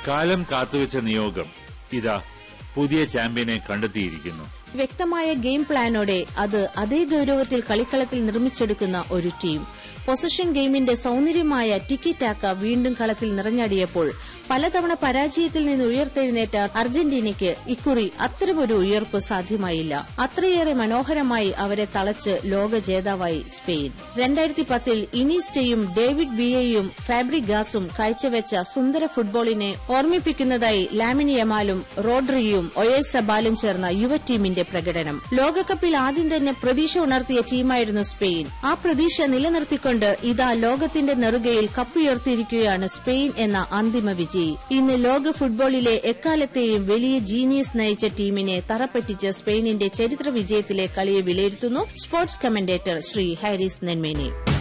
കാലം കാത്തുവെച്ച നിയോഗം ഇതാ പുതിയ ചാമ്പ്യനെ കണ്ടെത്തിയിരിക്കുന്നു വ്യക്തമായ ഗെയിം പ്ലാനോടെ അത് അതേ ഗൌരവത്തിൽ കളിക്കളത്തിൽ നിർമ്മിച്ചെടുക്കുന്ന ഒരു ടീം പൊസിഷൻ ഗെയിമിന്റെ സൌന്ദര്യമായ ടിക്കി ടാക്ക വീണ്ടും കളത്തിൽ നിറഞ്ഞാടിയപ്പോൾ പലതവണ പരാജയത്തിൽ നിന്ന് ഉയർത്തെഴുന്നേറ്റ അർജന്റീനയ്ക്ക് ഇക്കുറി അത്തരമൊരു ഉയർപ്പ് സാധ്യമായില്ല അത്രയേറെ മനോഹരമായി അവരെ തളച്ച് ലോക ജേതാവായി സ്പെയിൻ രണ്ടായിരത്തി പത്തിൽ ഇനീസ്റ്റയും ഡേവിഡ് വിയയും ഫാബ്രിഗാസും കാഴ്ചവെച്ച സുന്ദര ഫുട്ബോളിനെ ഓർമ്മിപ്പിക്കുന്നതായി ലാമിനി യമാലും റോഡ്രിയും ഒയേൽ സബാലും ചേർന്ന യുവ ടീമിന്റെ പ്രകടനം ലോകകപ്പിൽ ആദ്യം തന്നെ പ്രതീക്ഷ ഉണർത്തിയ ടീമായിരുന്നു സ്പെയിൻ ആ പ്രതീക്ഷ നിലനിർത്തിക്കൊണ്ട് ഇതാ ലോകത്തിന്റെ നെറുകയിൽ കപ്പുയർത്തിയിരിക്കുകയാണ് സ്പെയിൻ എന്ന അന്തിമ വിജയി ഇന്ന് ലോക ഫുട്ബോളിലെ എക്കാലത്തെയും വലിയ ജീനിയസ് നയിച്ച ടീമിനെ തറപ്പറ്റിച്ച് സ്പെയിനിന്റെ ചരിത്ര വിജയത്തിലെ കളിയെ വിലയിരുത്തുന്നു സ്പോർട്സ് കമന്റേറ്റർ ശ്രീ ഹാരിസ് നെന്മേനി